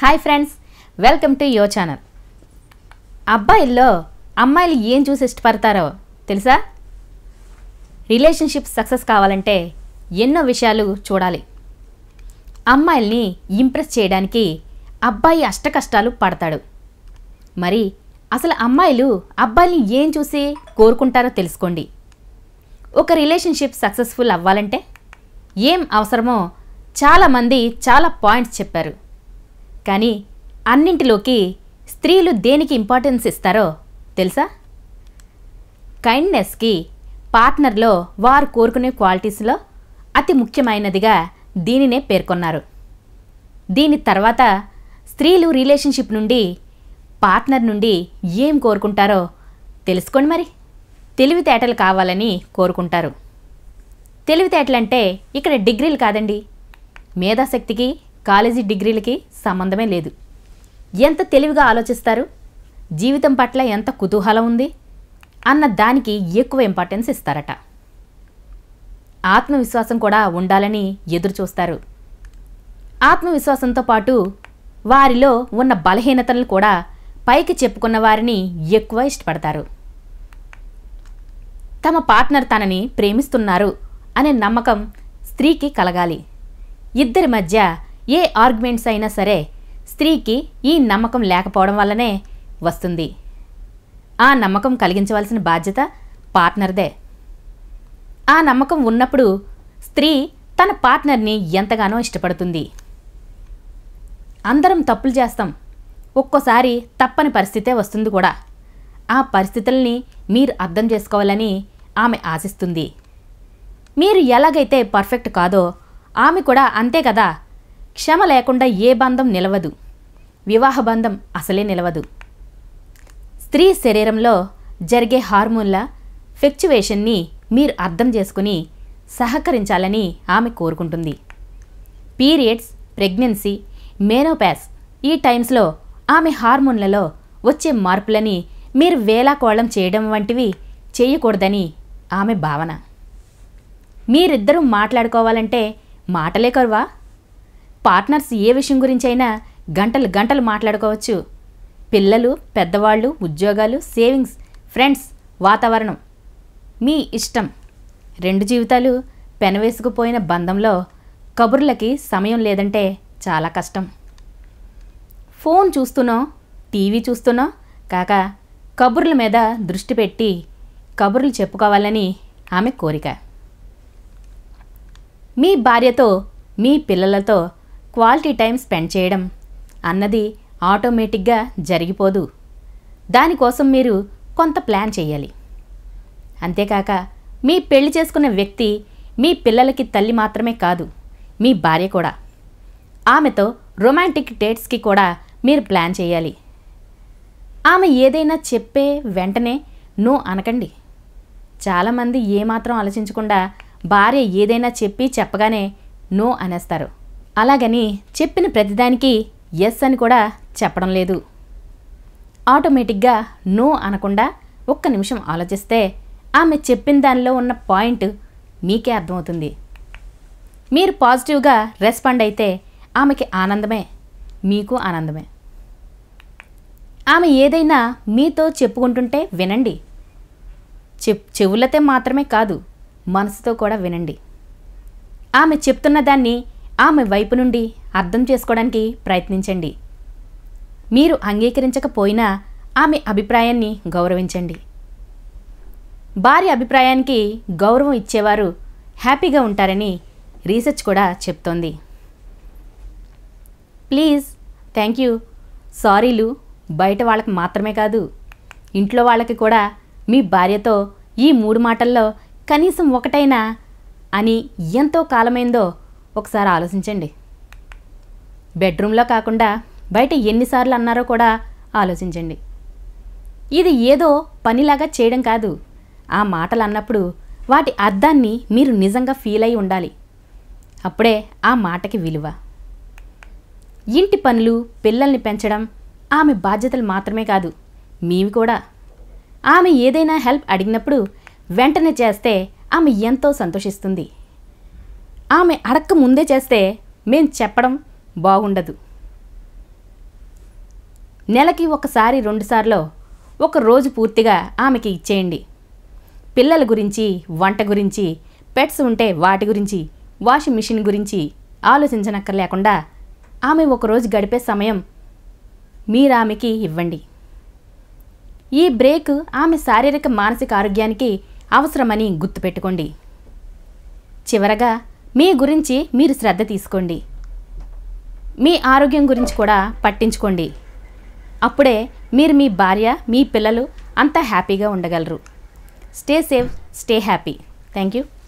hi friends welcome to your channel అబ్బాయిల్లో అమ్మాయిలు ఏం చూసి ఇష్టపడతారో తెలుసా రిలేషన్షిప్ సక్సెస్ కావాలంటే ఎన్నో విషయాలు చూడాలి అమ్మాయిల్ని ఇంప్రెస్ చేయడానికి అబ్బాయి అష్టకష్టాలు పడతాడు మరి అసలు అమ్మాయిలు అబ్బాయిల్ని ఏం చూసి కోరుకుంటారో తెలుసుకోండి ఒక రిలేషన్షిప్ సక్సెస్ఫుల్ అవ్వాలంటే ఏం అవసరమో చాలామంది చాలా పాయింట్స్ చెప్పారు కానీ అన్నింటిలోకి స్త్రీలు దేనికి ఇంపార్టెన్స్ ఇస్తారో తెలుసా కైండ్నెస్కి పార్ట్నర్లో వారు కోరుకునే క్వాలిటీస్లో అతి ముఖ్యమైనదిగా దీనినే పేర్కొన్నారు దీని తర్వాత స్త్రీలు రిలేషన్షిప్ నుండి పార్ట్నర్ నుండి ఏం కోరుకుంటారో తెలుసుకోండి మరి తెలివితేటలు కావాలని కోరుకుంటారు తెలివితేటలంటే ఇక్కడ డిగ్రీలు కాదండి మేధాశక్తికి కాలేజీ డిగ్రీలకి సంబంధమే లేదు ఎంత తెలివిగా ఆలోచిస్తారు జీవితం పట్ల ఎంత కుతూహలం ఉంది అన్న దానికి ఎక్కువ ఇంపార్టెన్స్ ఇస్తారట ఆత్మవిశ్వాసం కూడా ఉండాలని ఎదురు చూస్తారు ఆత్మవిశ్వాసంతో పాటు వారిలో ఉన్న బలహీనతలను కూడా పైకి చెప్పుకున్న వారిని ఎక్కువ ఇష్టపడతారు తమ పార్ట్నర్ తనని ప్రేమిస్తున్నారు అనే నమ్మకం స్త్రీకి కలగాలి ఇద్దరి మధ్య ఏ ఆర్గ్యుమెంట్స్ అయినా సరే స్త్రీకి ఈ నమ్మకం లేకపోవడం వల్లనే వస్తుంది ఆ నమ్మకం కలిగించవలసిన బాధ్యత పార్ట్నర్దే ఆ నమ్మకం ఉన్నప్పుడు స్త్రీ తన పార్ట్నర్ని ఎంతగానో ఇష్టపడుతుంది అందరం తప్పులు చేస్తాం ఒక్కోసారి తప్పని పరిస్థితే వస్తుంది కూడా ఆ పరిస్థితుల్ని మీరు అర్థం చేసుకోవాలని ఆమె ఆశిస్తుంది మీరు ఎలాగైతే పర్ఫెక్ట్ కాదో ఆమె కూడా అంతే కదా క్షమ లేకుండా ఏ బంధం నిలవదు వివాహ బంధం అసలే నిలవదు స్త్రీ శరీరంలో జరిగే హార్మోన్ల ఫ్లక్చువేషన్ని మీరు అర్థం చేసుకుని సహకరించాలని ఆమె కోరుకుంటుంది పీరియడ్స్ ప్రెగ్నెన్సీ మేనోపాస్ ఈ టైమ్స్లో ఆమె హార్మోన్లలో వచ్చే మార్పులని మీరు వేలాకోళం చేయడం వంటివి చేయకూడదని ఆమె భావన మీరిద్దరూ మాట్లాడుకోవాలంటే మాటలే కరువా పార్ట్నర్స్ ఏ విషయం గురించైనా గంటలు గంటలు మాట్లాడుకోవచ్చు పిల్లలు పెద్దవాళ్ళు ఉద్యోగాలు సేవింగ్స్ ఫ్రెండ్స్ వాతావరణం మీ ఇష్టం రెండు జీవితాలు పెనవేసుకుపోయిన బంధంలో కబుర్లకి సమయం లేదంటే చాలా కష్టం ఫోన్ చూస్తూనో టీవీ చూస్తూనో కాక కబుర్ల మీద దృష్టి పెట్టి కబుర్లు చెప్పుకోవాలని ఆమె కోరిక మీ భార్యతో మీ పిల్లలతో క్వాలిటీ టైం స్పెండ్ చేయడం అన్నది ఆటోమేటిక్గా జరిగిపోదు దానికోసం మీరు కొంత ప్లాన్ చేయాలి అంతేకాక మీ పెళ్లి చేసుకున్న వ్యక్తి మీ పిల్లలకి తల్లి మాత్రమే కాదు మీ భార్య కూడా ఆమెతో రొమాంటిక్ డేట్స్కి కూడా మీరు ప్లాన్ చేయాలి ఆమె ఏదైనా చెప్పే వెంటనే నో అనకండి చాలామంది ఏమాత్రం ఆలోచించకుండా భార్య ఏదైనా చెప్పి చెప్పగానే నో అనేస్తారు అలాగని చెప్పిన ప్రతిదానికి ఎస్ అని కూడా చెప్పడం లేదు ఆటోమేటిక్గా నో అనకుండా ఒక్క నిమిషం ఆలోచిస్తే ఆమె చెప్పిన దానిలో ఉన్న పాయింట్ మీకే అర్థమవుతుంది మీరు పాజిటివ్గా రెస్పాండ్ అయితే ఆమెకి ఆనందమే మీకు ఆనందమే ఆమె ఏదైనా మీతో చెప్పుకుంటుంటే వినండి చెప్ చెవులతో మాత్రమే కాదు మనసుతో కూడా వినండి ఆమె చెప్తున్న దాన్ని ఆమె వైపు నుండి అర్థం చేసుకోవడానికి ప్రయత్నించండి మీరు అంగీకరించకపోయినా ఆమె అభిప్రాయాన్ని గౌరవించండి భార్య అభిప్రాయానికి గౌరవం ఇచ్చేవారు హ్యాపీగా ఉంటారని రీసెర్చ్ కూడా చెప్తోంది ప్లీజ్ థ్యాంక్ యూ సారీలు బయట వాళ్ళకి మాత్రమే కాదు ఇంట్లో వాళ్ళకి కూడా మీ భార్యతో ఈ మూడు మాటల్లో కనీసం ఒకటైనా అని ఎంతో కాలమైందో ఒకసారి ఆలోచించండి బెడ్రూమ్లో కాకుండా బయట ఎన్నిసార్లు అన్నారో కూడా ఆలోచించండి ఇది ఏదో పనిలాగా చేయడం కాదు ఆ మాటలు అన్నప్పుడు వాటి అర్థాన్ని మీరు నిజంగా ఫీల్ అయి ఉండాలి అప్పుడే ఆ మాటకి విలువ ఇంటి పనులు పిల్లల్ని పెంచడం ఆమె బాధ్యతలు మాత్రమే కాదు మీవి కూడా ఆమె ఏదైనా హెల్ప్ అడిగినప్పుడు వెంటనే చేస్తే ఆమె ఎంతో సంతోషిస్తుంది ఆమె అడక్క ముందే చేస్తే మేం చెప్పడం బాగుండదు నెలకి ఒకసారి రెండుసార్లు ఒక రోజు పూర్తిగా ఆమెకి ఇచ్చేయండి పిల్లల గురించి వంట గురించి పెట్స్ ఉంటే వాటి గురించి వాషింగ్ మిషన్ గురించి ఆలోచించనక్కర్లేకుండా ఆమె ఒకరోజు గడిపే సమయం మీరు ఆమెకి ఇవ్వండి ఈ బ్రేక్ ఆమె శారీరక మానసిక ఆరోగ్యానికి అవసరమని గుర్తుపెట్టుకోండి చివరగా మీ గురించి మీరు శ్రద్ధ తీసుకోండి మీ ఆరోగ్యం గురించి కూడా పట్టించుకోండి అప్పుడే మీరు మీ భార్య మీ పిల్లలు అంతా హ్యాపీగా ఉండగలరు stay safe stay happy thank you